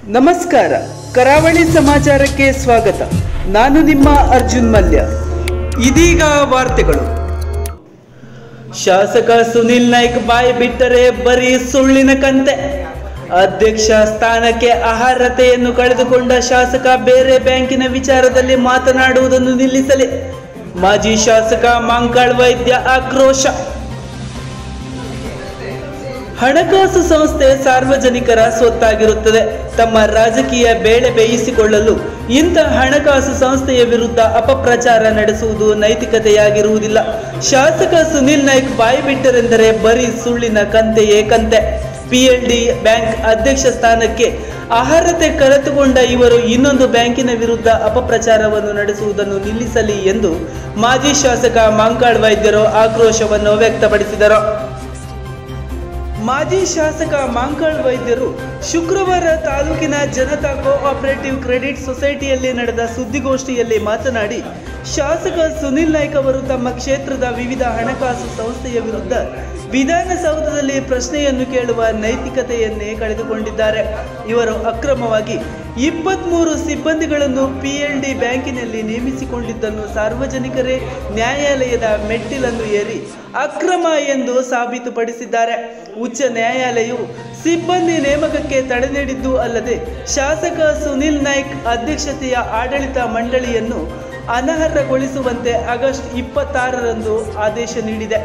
ನಮಸ್ಕಾರ ಕರಾವಳಿ ಸಮಾಚಾರಕ್ಕೆ ಸ್ವಾಗತ ನಾನು ನಿಮ್ಮ ಅರ್ಜುನ್ ಮಲ್ಯ ಇದೀಗ ವಾರ್ತೆಗಳು ಶಾಸಕ ಸುನಿಲ್ ನಾಯ್ಕ್ ಬಾಯಿ ಬಿಟ್ಟರೆ ಬರೀ ಸುಳ್ಳಿನ ಕಂತೆ ಅಧ್ಯಕ್ಷ ಸ್ಥಾನಕ್ಕೆ ಅರ್ಹತೆಯನ್ನು ಕಳೆದುಕೊಂಡ ಶಾಸಕ ಬೇರೆ ಬ್ಯಾಂಕಿನ ವಿಚಾರದಲ್ಲಿ ಮಾತನಾಡುವುದನ್ನು ನಿಲ್ಲಿಸಲಿ ಮಾಜಿ ಶಾಸಕ ಮಂಕಾಳ್ ವೈದ್ಯ ಆಕ್ರೋಶ ಹಣಕಾಸು ಸಂಸ್ಥೆ ಸಾರ್ವಜನಿಕರ ಸ್ವತ್ತಾಗಿರುತ್ತದೆ ತಮ್ಮ ರಾಜಕೀಯ ಬೇಳೆ ಬೇಯಿಸಿಕೊಳ್ಳಲು ಇಂಥ ಹಣಕಾಸು ಸಂಸ್ಥೆಯ ವಿರುದ್ಧ ಅಪಪ್ರಚಾರ ನಡೆಸುವುದು ನೈತಿಕತೆಯಾಗಿರುವುದಿಲ್ಲ ಶಾಸಕ ಸುನಿಲ್ ನಾಯ್ಕ್ ಬಾಯಿ ಬಿಟ್ಟರೆಂದರೆ ಬರೀ ಸುಳ್ಳಿನ ಕಂತೆಯೇ ಕಂತೆ ಪಿಎಲ್ಡಿ ಬ್ಯಾಂಕ್ ಅಧ್ಯಕ್ಷ ಸ್ಥಾನಕ್ಕೆ ಅರ್ಹತೆ ಕಳೆದುಕೊಂಡ ಇವರು ಇನ್ನೊಂದು ಬ್ಯಾಂಕಿನ ವಿರುದ್ಧ ಅಪಪ್ರಚಾರವನ್ನು ನಡೆಸುವುದನ್ನು ನಿಲ್ಲಿಸಲಿ ಎಂದು ಮಾಜಿ ಶಾಸಕ ಮಂಕಾಳ್ ವೈದ್ಯರು ಆಕ್ರೋಶವನ್ನು ವ್ಯಕ್ತಪಡಿಸಿದರು ಮಾಜಿ ಶಾಸಕ ಮಾಂಕಳ್ ವೈದ್ಯರು ಶುಕ್ರವಾರ ತಾಲೂಕಿನ ಜನತಾ ಕೋಆಪರೇಟಿವ್ ಕ್ರೆಡಿಟ್ ಸೊಸೈಟಿಯಲ್ಲಿ ನಡೆದ ಸುದ್ದಿಗೋಷ್ಠಿಯಲ್ಲಿ ಮಾತನಾಡಿ ಶಾಸಕ ಸುನಿಲ್ ನಾಯ್ಕ್ ಅವರು ತಮ್ಮ ಕ್ಷೇತ್ರದ ವಿವಿಧ ಹಣಕಾಸು ಸಂಸ್ಥೆಯ ವಿರುದ್ಧ ವಿಧಾನಸೌಧದಲ್ಲಿ ಪ್ರಶ್ನೆಯನ್ನು ಕೇಳುವ ನೈತಿಕತೆಯನ್ನೇ ಕಳೆದುಕೊಂಡಿದ್ದಾರೆ ಇವರು ಅಕ್ರಮವಾಗಿ ಇಪ್ಪತ್ಮೂರು ಸಿಬ್ಬಂದಿಗಳನ್ನು ಪಿಎಲ್ಡಿ ಬ್ಯಾಂಕಿನಲ್ಲಿ ನೇಮಿಸಿಕೊಂಡಿದ್ದನ್ನು ಸಾರ್ವಜನಿಕರೇ ನ್ಯಾಯಾಲಯದ ಮೆಟ್ಟಿಲನ್ನು ಏರಿ ಅಕ್ರಮ ಎಂದು ಸಾಬೀತುಪಡಿಸಿದ್ದಾರೆ ಉಚ್ಚ ನ್ಯಾಯಾಲಯವು ಸಿಬ್ಬಂದಿ ನೇಮಕಕ್ಕೆ ತಡೆ ನೀಡಿದ್ದು ಅಲ್ಲದೆ ಶಾಸಕ ಸುನಿಲ್ ನಾಯ್ಕ್ ಅಧ್ಯಕ್ಷತೆಯ ಆಡಳಿತ ಮಂಡಳಿಯನ್ನು ಅನರ್ಹಗೊಳಿಸುವಂತೆ ಆಗಸ್ಟ್ ಇಪ್ಪತ್ತಾರರಂದು ಆದೇಶ ನೀಡಿದೆ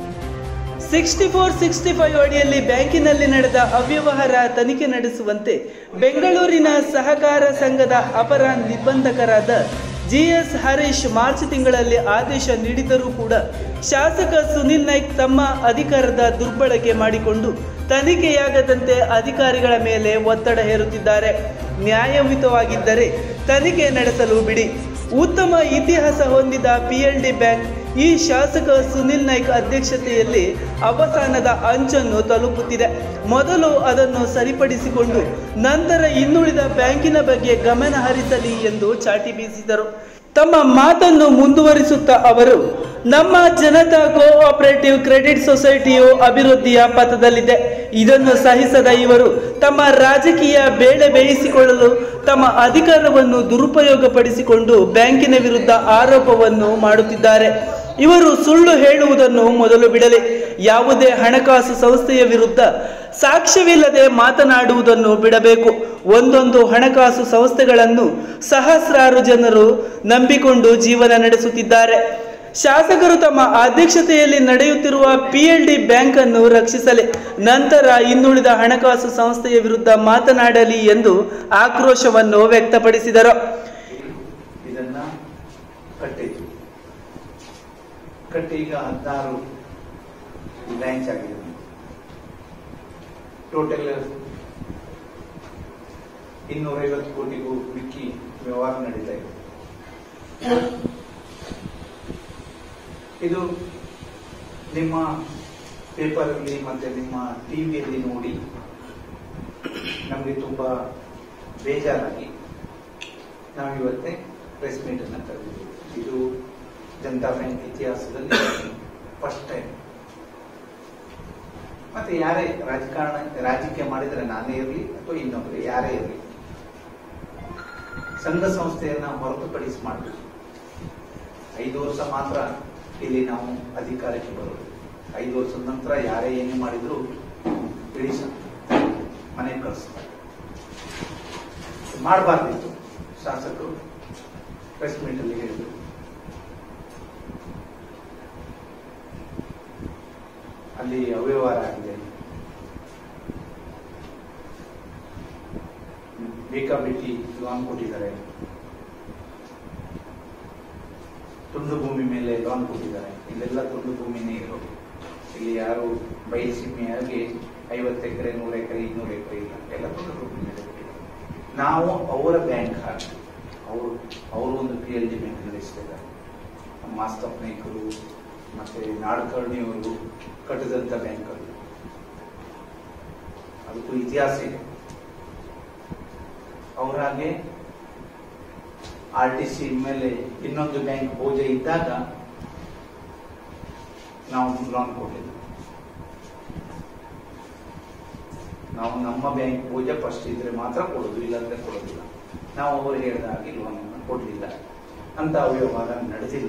ಸಿಕ್ಸ್ಟಿ ಫೋರ್ ಸಿಕ್ಸ್ಟಿ ಫೈವ್ ಅಡಿಯಲ್ಲಿ ಬ್ಯಾಂಕಿನಲ್ಲಿ ನಡೆದ ಅವ್ಯವಹಾರ ತನಿಖೆ ನಡೆಸುವಂತೆ ಬೆಂಗಳೂರಿನ ಸಹಕಾರ ಸಂಘದ ಅಪರ ನಿಬಂಧಕರಾದ ಜಿಎಸ್ ಹರೀಶ್ ಮಾರ್ಚ್ ತಿಂಗಳಲ್ಲಿ ಆದೇಶ ನೀಡಿದರೂ ಕೂಡ ಶಾಸಕ ಸುನಿಲ್ ನಾಯ್ಕ್ ತಮ್ಮ ಅಧಿಕಾರದ ದುರ್ಬಳಕೆ ಮಾಡಿಕೊಂಡು ತನಿಖೆಯಾಗದಂತೆ ಅಧಿಕಾರಿಗಳ ಮೇಲೆ ಒತ್ತಡ ಹೇರುತ್ತಿದ್ದಾರೆ ನ್ಯಾಯಯುತವಾಗಿದ್ದರೆ ತನಿಖೆ ನಡೆಸಲು ಬಿಡಿ ಉತ್ತಮ ಇತಿಹಾಸ ಹೊಂದಿದ ಪಿಎಲ್ಡಿ ಬ್ಯಾಂಕ್ ಈ ಶಾಸಕ ಸುನಿಲ್ ನಾಯ್ಕ್ ಅಧ್ಯಕ್ಷತೆಯಲ್ಲಿ ಅವಸಾನದ ಅಂಚನ್ನು ತಲುಪುತ್ತಿದೆ ಮೊದಲು ಅದನ್ನು ಸರಿಪಡಿಸಿಕೊಂಡು ನಂತರ ಇನ್ನುಳಿದ ಬ್ಯಾಂಕಿನ ಬಗ್ಗೆ ಗಮನ ಹರಿಸಲಿ ಎಂದು ಚಾಟಿ ಬೀಸಿದರು ತಮ್ಮ ಮಾತನ್ನು ಮುಂದುವರಿಸುತ್ತಾ ಅವರು ನಮ್ಮ ಜನತಾ ಕೋಆಪರೇಟಿವ್ ಕ್ರೆಡಿಟ್ ಸೊಸೈಟಿಯು ಅಭಿವೃದ್ಧಿಯ ಪಥದಲ್ಲಿದೆ ಇದನ್ನು ಸಹಿಸದ ಇವರು ತಮ್ಮ ರಾಜಕೀಯ ಬೇಳೆ ಬೇಯಿಸಿಕೊಳ್ಳಲು ತಮ್ಮ ಅಧಿಕಾರವನ್ನು ದುರುಪಯೋಗಪಡಿಸಿಕೊಂಡು ಬ್ಯಾಂಕಿನ ವಿರುದ್ಧ ಆರೋಪವನ್ನು ಮಾಡುತ್ತಿದ್ದಾರೆ ಇವರು ಸುಳ್ಳು ಹೇಳುವುದನ್ನು ಮೊದಲು ಬಿಡಲಿ ಯಾವುದೇ ಹಣಕಾಸು ಸಂಸ್ಥೆಯ ವಿರುದ್ಧ ಸಾಕ್ಷ್ಯವಿಲ್ಲದೆ ಮಾತನಾಡುವುದನ್ನು ಬಿಡಬೇಕು ಒಂದೊಂದು ಹಣಕಾಸು ಸಂಸ್ಥೆಗಳನ್ನು ಸಹಸ್ರಾರು ಜನರು ನಂಬಿಕೊಂಡು ಜೀವನ ನಡೆಸುತ್ತಿದ್ದಾರೆ ಶಾಸಕರು ತಮ್ಮ ಅಧ್ಯಕ್ಷತೆಯಲ್ಲಿ ನಡೆಯುತ್ತಿರುವ ಪಿಎಲ್ಡಿ ಬ್ಯಾಂಕ್ ಅನ್ನು ರಕ್ಷಿಸಲಿ ನಂತರ ಇನ್ನುಳಿದ ಹಣಕಾಸು ಸಂಸ್ಥೆಯ ವಿರುದ್ಧ ಮಾತನಾಡಲಿ ಎಂದು ಆಕ್ರೋಶವನ್ನು ವ್ಯಕ್ತಪಡಿಸಿದರು ಇದನ್ನ ಕಟ್ಟಿದ್ದು ಕಟ್ಟಿ ಈಗ ಹದಿನಾರು ಬ್ರಾಂಚ್ ಆಗಿದೆ ಟೋಟಲ್ ಇನ್ನೂರೈವತ್ತು ಕೋಟಿಗೂ ಮಿಕ್ಕಿ ವ್ಯವಹಾರ ನಡೀತಾ ಇದೆ ಇದು ನಿಮ್ಮ ಪೇಪರ್ ಅಲ್ಲಿ ಮತ್ತೆ ನಿಮ್ಮ ಟಿವಿಯಲ್ಲಿ ನೋಡಿ ನಮಗೆ ತುಂಬಾ ಬೇಜಾರಾಗಿ ನಾವು ಇವತ್ತೇ ಪ್ರೆಸ್ ಮೀಟ್ ಅನ್ನ ಕರೆದಿದ್ದೀವಿ ಇದು ಜನತಾ ಬ್ಯಾಂಕ್ ಇತಿಹಾಸದಲ್ಲಿ ಫಸ್ಟ್ ಟೈಮ್ ಮತ್ತೆ ಯಾರೇ ರಾಜಕಾರಣ ರಾಜಕೀಯ ಮಾಡಿದರೆ ನಾನೇ ಇರಲಿ ಅಥವಾ ಇನ್ನೊಬ್ಬರು ಯಾರೇ ಇರಲಿ ಸಂಘ ಸಂಸ್ಥೆಯನ್ನ ಹೊರತುಪಡಿಸಿ ಮಾಡಬೇಕು ಐದು ವರ್ಷ ಮಾತ್ರ ಇಲ್ಲಿ ನಾವು ಅಧಿಕಾರಕ್ಕೆ ಬರೋದು ಐದು ವರ್ಷದ ನಂತರ ಯಾರೇ ಏನೇ ಮಾಡಿದ್ರು ಬಿಡಿಸ ಮನೆಗೆ ಕಳಿಸ್ತಾರೆ ಮಾಡಬಾರ್ದಿತ್ತು ಶಾಸಕರು ಪ್ರೆಸ್ ಮೀಟ್ ಅಲ್ಲಿ ಹೇಳಿದ್ರು ಅಲ್ಲಿ ಅವ್ಯವಹಾರ ಆಗಿದೆ ಬೇಕಾಬಿಟ್ಟಿ ಲೋನ್ ಕೊಟ್ಟಿದ್ದಾರೆ ತುಂಡು ಭೂಮಿ ಮೇಲೆ ಲೋನ್ ಕೊಟ್ಟಿದ್ದಾರೆ ಇಲ್ಲೆಲ್ಲ ತುಂಡು ಭೂಮಿನೇ ಇರೋದು ಇಲ್ಲಿ ಯಾರು ಬಯಲುಸೀಮೆಯಾಗಿ ಐವತ್ತು ಎಕರೆ ನೂರು ಎಕರೆ ಇನ್ನೂರು ಎಕರೆ ಇಲ್ಲ ಎಲ್ಲ ತುಂಡು ಭೂಮಿ ಮೇಲೆ ಕೊಟ್ಟಿದ್ದಾರೆ ನಾವು ಅವರ ಬ್ಯಾಂಕ್ ಹಾಕಿ ಅವರು ಅವರು ಒಂದು ಪಿ ಎಲ್ ಡಿ ಬ್ಯಾಂಕ್ ನಡೆಸ್ತಿದ್ದಾರೆ ನಮ್ಮ ಮಾಸ್ತಪ್ ನಾಯ್ಕರು ಮತ್ತೆ ನಾಡಕರ್ಣಿಯವರು ಕಟ್ಟಿದಂತ ಬ್ಯಾಂಕ್ ಅದು ಅದಕ್ಕೂ ಇತಿಹಾಸ ಇದೆ ಅವ್ರ ಹಾಗೆ ಆರ್ ಟಿ ಸಿ ಮೇಲೆ ಇನ್ನೊಂದು ಬ್ಯಾಂಕ್ ಪೂಜೆ ಇದ್ದಾಗ ನಾವು ಲೋನ್ ಕೊಟ್ಟಿದ್ವಿ ನಾವು ನಮ್ಮ ಬ್ಯಾಂಕ್ ಪೂಜೆ ಫಸ್ಟ್ ಇದ್ರೆ ಮಾತ್ರ ಕೊಡೋದು ಇಲ್ಲಾಂದ್ರೆ ಕೊಡೋದಿಲ್ಲ ನಾವು ಅವರು ಹೇಳಿದ ಹಾಗೆ ಲೋನ್ ಕೊಡಲಿಲ್ಲ ಅಂತ ಅವ್ಯವಹಾರ ನಡೆದಿಲ್ಲ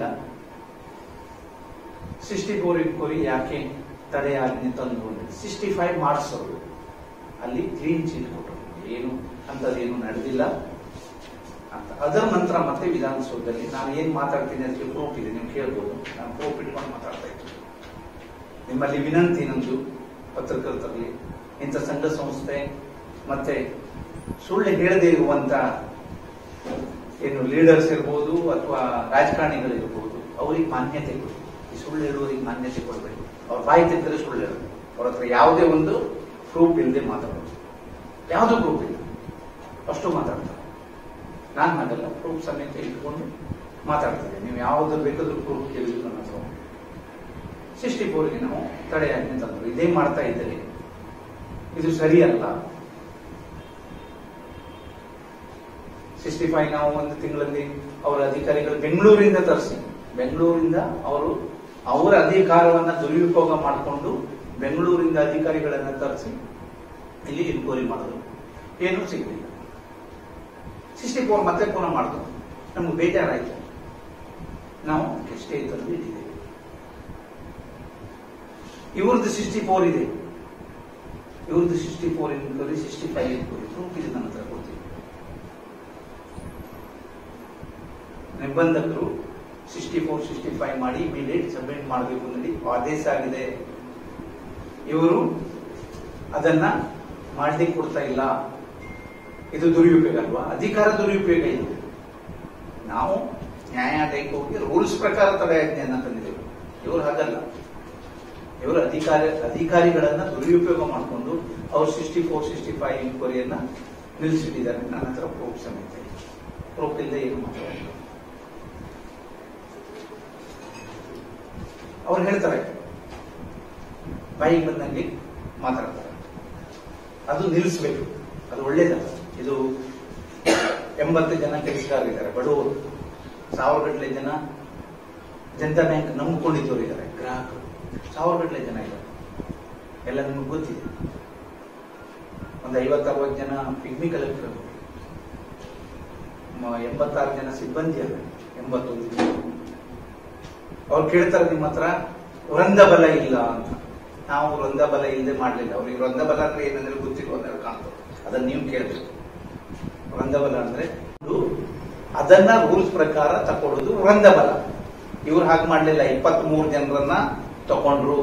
ಸಿಕ್ಸ್ಟಿ ಫೋರ್ ಇಟ್ಕೋರಿ ಯಾಕೆ ತಡೆಯಾಜ್ಞೆ ತಂದು ಸಿಕ್ಸ್ಟಿ ಫೈವ್ ಮಾಡಿಸೋರು ಅಲ್ಲಿ ಕ್ಲೀನ್ ಚೀಟ್ ಕೊಟ್ಟರು ಏನು ಅಂಥದ್ದೇನು ನಡೆದಿಲ್ಲ ಅಂತ ಅದರ ನಂತರ ಮತ್ತೆ ವಿಧಾನಸೌಧದಲ್ಲಿ ನಾನು ಏನ್ ಮಾತಾಡ್ತೀನಿ ಅದಕ್ಕೆ ಪ್ರೂಫ್ ಇದೆ ನೀವು ಕೇಳ್ಬೋದು ನಾನು ಪ್ರೂಫ್ ಇಟ್ಕೊಂಡು ಮಾತಾಡ್ತಾ ಇದ್ದೀನಿ ನಿಮ್ಮಲ್ಲಿ ವಿನಂತಿ ನಂದು ಪತ್ರಕರ್ತರಲ್ಲಿ ಇಂಥ ಸಂಘ ಸಂಸ್ಥೆ ಮತ್ತೆ ಸುಳ್ಳು ಹೇಳದೇ ಇರುವಂತ ಏನು ಲೀಡರ್ಸ್ ಇರ್ಬೋದು ಅಥವಾ ರಾಜಕಾರಣಿಗಳಿರ್ಬೋದು ಅವ್ರಿಗೆ ಮಾನ್ಯತೆ ಕೊಡಿ ಈ ಸುಳ್ಳು ಹೇಳುವವರಿಗೆ ಮಾನ್ಯತೆ ಕೊಡಬೇಕು ಅವ್ರ ಬಾಯಿ ತೆಗೆದ್ರೆ ಸುಳ್ಳು ಹೇಳೋದು ಅವ್ರ ಹತ್ರ ಯಾವುದೇ ಒಂದು ಪ್ರೂಫ್ ಇಲ್ಲದೆ ಮಾತಾಡೋದು ಯಾವುದೂ ಪ್ರೂಫ್ ಇಲ್ಲ ಅಷ್ಟು ಮಾತಾಡ್ತಾರೆ ನಾನು ಹಾಗಲ್ಲ ಪ್ರೂಫ್ ಸಮೇತ ಇಟ್ಕೊಂಡು ಮಾತಾಡ್ತಿದ್ದೆ ನೀವು ಯಾವ್ದು ಬೇಕಾದ್ರೂ ಪ್ರೂಫ್ ಕೇಳಿದ್ರು ನನ್ನ ಹತ್ರ ಸಿಕ್ಸ್ಟಿ ಫೋರ್ಗೆ ನಾವು ತಡೆಯಾಜ್ಞೆ ತಂದ್ರು ಇದೇ ಮಾಡ್ತಾ ಇದ್ದರೆ ಇದು ಸರಿಯಲ್ಲ ಸಿಕ್ಸ್ಟಿ ಫೈವ್ ನಾವು ಒಂದು ತಿಂಗಳಲ್ಲಿ ಅವರ ಅಧಿಕಾರಿಗಳು ಬೆಂಗಳೂರಿಂದ ತರಿಸಿ ಬೆಂಗಳೂರಿಂದ ಅವರು ಅವರ ಅಧಿಕಾರವನ್ನ ದುರುಪಯೋಗ ಮಾಡಿಕೊಂಡು ಬೆಂಗಳೂರಿಂದ ಅಧಿಕಾರಿಗಳನ್ನ ತರಿಸಿ ಇಲ್ಲಿ ಎನ್ಕ್ವೈರಿ ಮಾಡಿದ್ರು ಏನೂ ಸಿಗಲಿಲ್ಲ ಸಿಕ್ಸ್ಟಿ ಫೋರ್ ಮತ್ತೆ ಪುನಃ ಮಾಡಿದ್ರು ನಮ್ಗೆ ಬೇಜಾರಾಯ್ತು ನಾವು ಸ್ಟೇ ತಂದು ಇಟ್ಟಿದ್ದೇವೆ ಇವ್ರದ್ದು ಸಿಕ್ಸ್ಟಿ ಫೋರ್ ಇದೆ ಇವ್ರದ್ದು sixty four inquiry sixty five inquiry proof ಇದೆ ನನ್ನ ಹತ್ರ ಕೊಡ್ತೀವಿ ನಿಬಂಧಕರು ಸಿಕ್ಸ್ಟಿ ಫೋರ್ ಸಿಕ್ಸ್ಟಿ ಫೈವ್ ಮಾಡಿ ಇಮಿಡಿಯೇಟ್ ಸಬ್ಮಿಟ್ ಮಾಡಬೇಕು ಅನ್ನೋದು ಆದೇಶ ಆಗಿದೆ ಇವರು ಅದನ್ನ ಮಾಡ್ಲಿಕ್ಕೆ ಕೊಡ್ತಾ ಇಲ್ಲ ಇದು ದುರುಪಯೋಗ ಅಲ್ವಾ ಅಧಿಕಾರ ದುರುಪಯೋಗ ಇದು ನಾವು ನ್ಯಾಯಾಲಯಕ್ಕೆ ಹೋಗಿ ರೂಲ್ಸ್ ಪ್ರಕಾರ ತಡೆಯಾಜ್ಞೆಯನ್ನ ತಂದಿದ್ದೇವೆ ಇವರು ಹಾಗಲ್ಲ ಇವರು ಅಧಿಕಾರಿ ಅಧಿಕಾರಿಗಳನ್ನ ದುರುಪಯೋಗ ಮಾಡಿಕೊಂಡು ಅವ್ರು ಸಿಕ್ಸ್ಟಿ ಫೋರ್ ಸಿಕ್ಸ್ಟಿ ಫೈವ್ ಇನ್ಕ್ವೈರಿಯನ್ನ ನಿಲ್ಲಿಸಿಟ್ಟಿದ್ದಾರೆ ನನ್ನ ಹತ್ರ ಪ್ರೂಫ್ ಸಮೇತ ಪ್ರೂಫ್ ಇಲ್ಲದೆ ಏನು ಮಾತಾಡಿಲ್ಲ ಅವ್ರು ಹೇಳ್ತಾರೆ ಬಾಯಿಗೆ ಬಂದಂಗೆ ಮಾತಾಡ್ತಾರೆ ಅದು ನಿಲ್ಲಿಸ್ಬೇಕು ಅದು ಒಳ್ಳೇದಲ್ಲ ಇದು ಎಂಬತ್ತು ಜನ ಕೆಲಸಗಾರರಿದ್ದಾರೆ ಬಡವರು ಸಾವಿರ ಗಟ್ಟಲೆ ಜನ ಜನತಾ ಬ್ಯಾಂಕ್ ನಂಬಿಕೊಂಡಿದ್ದವರು ಇದ್ದಾರೆ ಗ್ರಾಹಕರು ಸಾವಿರ ಗಟ್ಟಲೆ ಜನ ಇದ್ದಾರೆ ಎಲ್ಲ ನಿಮ್ಗೆ ಗೊತ್ತಿದೆ ಒಂದು ಐವತ್ತು ಅರವತ್ತು ಜನ ಪಿಗ್ಮಿ ಕಲೆಕ್ಟರ್ ಎಂಬತ್ತಾರು ಜನ ಸಿಬ್ಬಂದಿ ಅಲ್ಲ ಎಂಬತ್ತೊಂದು ಜನ ಅವ್ರು ಕೇಳ್ತಾರೆ ನಿಮ್ಮ ಹತ್ರ ವೃಂದ ಬಲ ಇಲ್ಲ ಅಂತ ನಾವು ವೃಂದ ಬಲ ಇಲ್ಲದೆ ಮಾಡಲಿಲ್ಲ ಅವ್ರಿಗೆ ವೃಂದ ಬಲ ಅಂದ್ರೆ ಏನಂದ್ರೆ ಗೊತ್ತಿಲ್ಲ ಅಂದ್ರೆ ಕಾಣ್ತದೆ ಅದನ್ನ ನೀವು ಕೇಳಬೇಕು ವೃಂದ ಬಲ ಅಂದ್ರೆ ಇದು ಅದನ್ನ ರೂಲ್ಸ್ ಪ್ರಕಾರ ತಕೊಳ್ಳೋದು ವೃಂದ ಬಲ ಇವ್ರು ಹಾಗೆ ಮಾಡಲಿಲ್ಲ ಇಪ್ಪತ್ತ್ ಮೂರು ಜನರನ್ನ ತಕೊಂಡ್ರು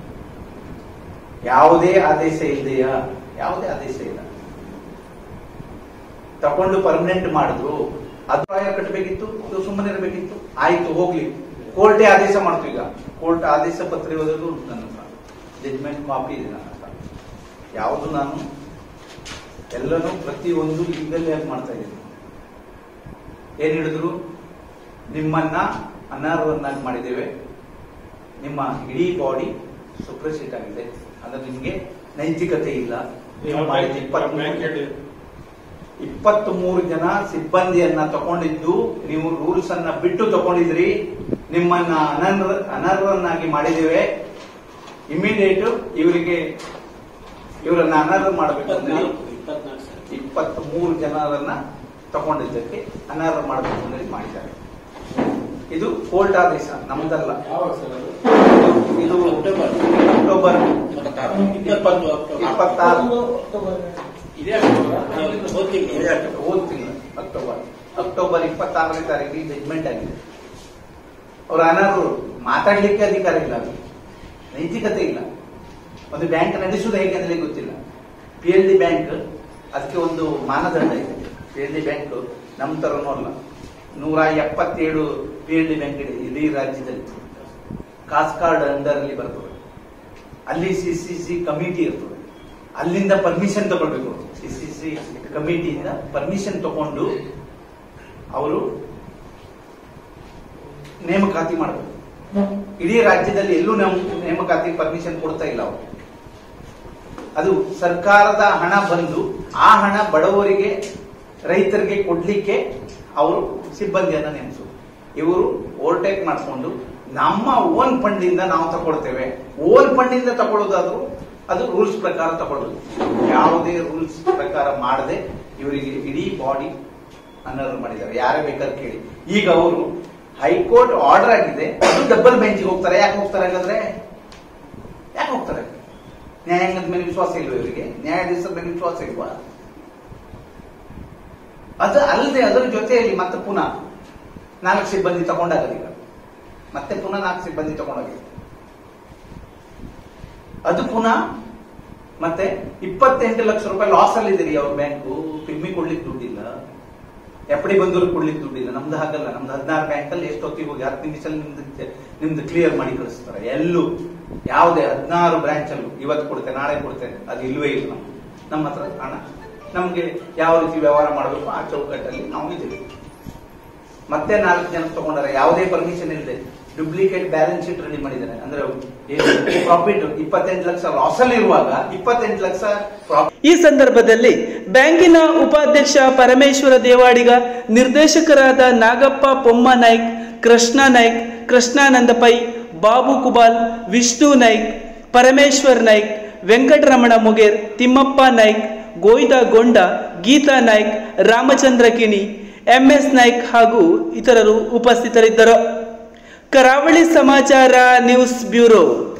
ಯಾವುದೇ ಆದೇಶ ಇದೆಯಾ ಯಾವುದೇ ಆದೇಶ ಇಲ್ಲ ತಕೊಂಡು ಪರ್ಮನೆಂಟ್ ಮಾಡಿದ್ರು ಅಭಿಪ್ರಾಯ ಕಟ್ಟಬೇಕಿತ್ತು ಇದು ಸುಮ್ಮನೆ ಇರಬೇಕಿತ್ತು ಆಯ್ತು ಹೋಗ್ಲಿ ಕೋರ್ಟೇ ಆದೇಶ ಮಾಡ್ತು ಈಗ ಕೋರ್ಟ್ ಆದೇಶ ಪತ್ರ ಇರೋದಲ್ಲೂ ಉಂಟು ನನ್ನ ಹತ್ರ ಜಡ್ಜ್ಮೆಂಟ್ ಕಾಪಿ ಇದೆ ನನ್ನ ಹತ್ರ ಯಾವುದು ನಾನು ಎಲ್ಲನೂ ಪ್ರತಿಯೊಂದು ಲೀಗಲ್ ಆಗಿ ಮಾಡ್ತಾ ಇದ್ದೀನಿ ಏನ್ ಹೇಳಿದ್ರು ನಿಮ್ಮನ್ನ ಅನರ್ಹವನ್ನಾಗಿ ಮಾಡಿದ್ದೇವೆ ನಿಮ್ಮ ಇಡೀ ಬಾಡಿ ಸುಪ್ರೆಸಿಟ್ ಆಗಿದೆ ಅಂದ್ರೆ ನಿಮ್ಗೆ ನೈತಿಕತೆ ಇಲ್ಲ ನೀವು ಮಾಡಿದ ಇಪ್ಪತ್ತ್ ಇಪ್ಪತ್ತ್ ಮೂರು ಜನ ಸಿಬ್ಬಂದಿಯನ್ನ ತಗೊಂಡಿದ್ದು ನೀವು ರೂಲ್ಸ್ ಅನ್ನ ಬಿಟ್ಟು ತಗೊಂಡಿದ್ರಿ ನಿಮ್ಮನ್ನ ಅನರ್ಹ ಅನರ್ಹರನ್ನಾಗಿ ಮಾಡಿದ್ದೇವೆ ಇಮಿಡಿಯೇಟ್ ಇವರಿಗೆ ಇವರನ್ನ ಅನರ್ಹ ಮಾಡಬೇಕು ಅಂತ ಹೇಳಿ ಇಪ್ಪತ್ತ್ ಮೂರು ಜನರನ್ನ ತಗೊಂಡಿದ್ದಕ್ಕೆ ಅನರ್ಹ ಮಾಡಬೇಕು ಅಂತ ಹೇಳಿ ಮಾಡಿದ್ದಾರೆ ಇದು ಕೋರ್ಟ್ ಆದೇಶ ನಮ್ದಲ್ಲ ಇದು ಅಕ್ಟೋಬರ್ ಇಪ್ಪತ್ತಾರು ಹೋದ್ ತಿಂಗಳು ಅಕ್ಟೋಬರ್ ಅಕ್ಟೋಬರ್ ಇಪ್ಪತ್ತಾರನೇ ತಾರೀಕಿಗೆ ಜಡ್ಜ್ಮೆಂಟ್ ಆಗಿದೆ ಅವ್ರ ಅನರ್ಹರು ಮಾತಾಡ್ಲಿಕ್ಕೆ ಅಧಿಕಾರ ಇಲ್ಲ ಅವ್ರಿಗೆ. ನೈತಿಕತೆ ಇಲ್ಲ ಒಂದು ಬ್ಯಾಂಕ್ ನಡೆಸುವುದು ಹೇಗೆ ಅಂದ್ರೆ ಗೊತ್ತಿಲ್ಲ ಪಿ ಎಲ್ ಡಿ ಬ್ಯಾಂಕ್ ಅದಕ್ಕೆ ಒಂದು ಮಾನದಂಡ ಇದೆ ಪಿ ಎಲ್ ಡಿ ಬ್ಯಾಂಕ್ ನಮ್ಮ ತರನೂ ಅಲ್ಲ ನೂರ ಎಪ್ಪತ್ತೇಳು ಪಿ ಎಲ್ ಡಿ ಬ್ಯಾಂಕ್ ಇದೆ ಇಡೀ ರಾಜ್ಯದಲ್ಲಿ ಕಾಸ್ಕಾರ್ಡ್ ಅಂಡರ್ ಅಲ್ಲಿ ಬರ್ತದೆ ಅಲ್ಲಿ ಸಿ ಸಿ ಸಿ ಕಮಿಟಿ ಇರ್ತದೆ ಅಲ್ಲಿಂದ ಪರ್ಮಿಷನ್ ತಗೊಳ್ಬೇಕು ಸಿ ಸಿ ಸಿ ಕಮಿಟಿಯಿಂದ ಪರ್ಮಿಷನ್ ತಗೊಂಡು ಅವರು ನೇಮಕಾತಿ ಮಾಡಬೇಕು ಇಡೀ ರಾಜ್ಯದಲ್ಲಿ ಎಲ್ಲೂ ನೇಮ- ನೇಮಕಾತಿ ಪರ್ಮಿಷನ್ ಕೊಡ್ತಾ ಇಲ್ಲ ಅವರು ಅದು ಸರ್ಕಾರದ ಹಣ ಬಂದು ಆ ಹಣ ಬಡವರಿಗೆ ರೈತರಿಗೆ ಕೊಡ್ಲಿಕ್ಕೆ ಅವರು ಸಿಬ್ಬಂದಿಯನ್ನ ನೇಮಿಸು ಇವರು ಓವರ್ಟೇಕ್ ಮಾಡಿಕೊಂಡು ನಮ್ಮ ಓನ್ ಫಂಡ್ ಇಂದ ನಾವು ತಗೊಳ್ತೇವೆ ಓನ್ ಫಂಡ್ ಇಂದ ತಗೊಳ್ಳೋದಾದ್ರೂ ಅದು ರೂಲ್ಸ್ ಪ್ರಕಾರ ತಗೊಳ್ಳೋದು ಯಾವುದೇ ರೂಲ್ಸ್ ಪ್ರಕಾರ ಮಾಡದೆ ಇವರಿಗೆ ಇಡೀ ಬಾಡಿ ಅನರ್ಹ ಮಾಡಿದ್ದಾರೆ ಯಾರೇ ಬೇಕಾದ್ರೆ ಕೇಳಿ ಈಗ ಅವರು ಹೈಕೋರ್ಟ್ ಆರ್ಡರ್ ಆಗಿದೆ ಅದು ಡಬಲ್ ಬೆಂಚಿಗೆ ಹೋಗ್ತಾರೆ ಯಾಕೆ ಹೋಗ್ತಾರೆ ಹಾಗಾದ್ರೆ ಯಾಕೆ ಹೋಗ್ತಾರೆ ನ್ಯಾಯಾಂಗದ ಮೇಲೆ ವಿಶ್ವಾಸ ಇಲ್ವಾ ಇವರಿಗೆ ನ್ಯಾಯಾಧೀಶರ ಮೇಲೆ ವಿಶ್ವಾಸ ಇಲ್ವಾ ಅದು ಅಲ್ಲದೆ ಅದರ ಜೊತೆಯಲ್ಲಿ ಮತ್ತೆ ಪುನಃ ನಾಲ್ಕು ಸಿಬ್ಬಂದಿ ತಗೊಂಡಾಗಲ್ಲ ಈಗ ಮತ್ತೆ ಪುನಃ ನಾಲ್ಕು ಸಿಬ್ಬಂದಿ ತಗೊಂಡೋಗಿದೆ ಅದು ಪುನಃ ಮತ್ತೆ ಇಪ್ಪತ್ತೆಂಟು ಲಕ್ಷ ರೂಪಾಯಿ ಲಾಸ್ ಅಲ್ಲಿ ಇದೀರಿ ಅವ್ರ ಬ್ಯಾಂಕು ಪಿಮ್ಮಿ ಕೊಡ್ಲಿಕ್ಕೆ ದುಡ್ಡಿಲ್ಲ ಎಪ್ಪಡಿ ಬಂದೂರು ಕೊಡ್ಲಿಕ್ಕೆ ದುಡ್ಡಿಲ್ಲ ನಮ್ದು ಹಾಗಲ್ಲ ನಮ್ದು ಹದಿನಾರು ಬ್ಯಾಂಕ್ ಅಲ್ಲಿ ಎಷ್ಟೊತ್ತಿಗೆ ಹೋಗಿ ಹತ್ತು ನಿಮಿಷದಲ್ಲಿ ನಿಮ್ದು ನಿಮ್ದು ಕ್ಲಿಯರ್ ಮಾಡಿ ಕಳಿಸ್ತಾರೆ ಎಲ್ಲೂ ಯಾವುದೇ ಹದಿನಾರು ಬ್ರಾಂಚ್ ಅಲ್ಲೂ ಇವತ್ತು ಕೊಡ್ತೇನೆ ನಾಳೆ ಕೊಡ್ತೇನೆ ಅದು ಇಲ್ವೇ ಇಲ್ಲ ನಮ್ಗೆ ನಮ್ಮ ಹತ್ರ ಹಣ ನಮ್ಗೆ ಯಾವ ರೀತಿ ವ್ಯವಹಾರ ಮಾಡಬೇಕು ಆ ಚೌಕಟ್ಟಲ್ಲಿ ನಾವು ಇದ್ದೀವಿ ಮತ್ತೆ ನಾಲ್ಕು ಜನ ತಗೊಂಡಾರೆ ಯಾವುದೇ ಪರ್ಮಿಷನ್ ಇಲ್ಲದೆ ಡುಪ್ಲಿಕೇಟ್ ಬ್ಯಾಲೆನ್ಸ್ ಶೀಟ್ ರೆಡಿ ಮಾಡಿದ್ದಾರೆ ಅಂದ್ರೆ ಪ್ರಾಫಿಟ್ ಇಪ್ಪತ್ತೆಂಟು ಲಕ್ಷ ಲಾಸ್ ಅಲ್ಲಿ ಇರುವಾಗ ಇಪ್ಪತ್ತೆಂಟು ಲಕ್ಷ ಪ್ರಾಫಿಟ್ ಈ ಸಂದರ್ಭದಲ್ಲಿ ಬ್ಯಾಂಕಿನ ಉಪಾಧ್ಯಕ್ಷ ಪರಮೇಶ್ವರ ದೇವಾಡಿಗ ನಿರ್ದೇಶಕರಾದ ನಾಗಪ್ಪ ಪೊಮ್ಮ ನಾಯ್ಕ್ ಕೃಷ್ಣ ನಾಯ್ಕ್ ಕೃಷ್ಣಾನಂದ ಪೈ ಬಾಬು ಕುಬಾಲ್ ವಿಷ್ಣು ನಾಯ್ಕ್ ಪರಮೇಶ್ವರ್ ನಾಯ್ಕ್ ವೆಂಕಟರಮಣ ಮುಗೇರ್ ತಿಮ್ಮಪ್ಪ ನಾಯ್ಕ್ ಗೋಯ್ದ ಗೊಂಡ ಗೀತಾ ನಾಯ್ಕ್ ರಾಮಚಂದ್ರ ಕಿಣಿ ಎಂಎಸ್ ನಾಯ್ಕ್ ಹಾಗೂ ಇತರರು ಉಪಸ್ಥಿತರಿದ್ದರು ಕರಾವಳಿ ಸಮಾಚಾರ ನ್ಯೂಸ್ ಬ್ಯೂರೋ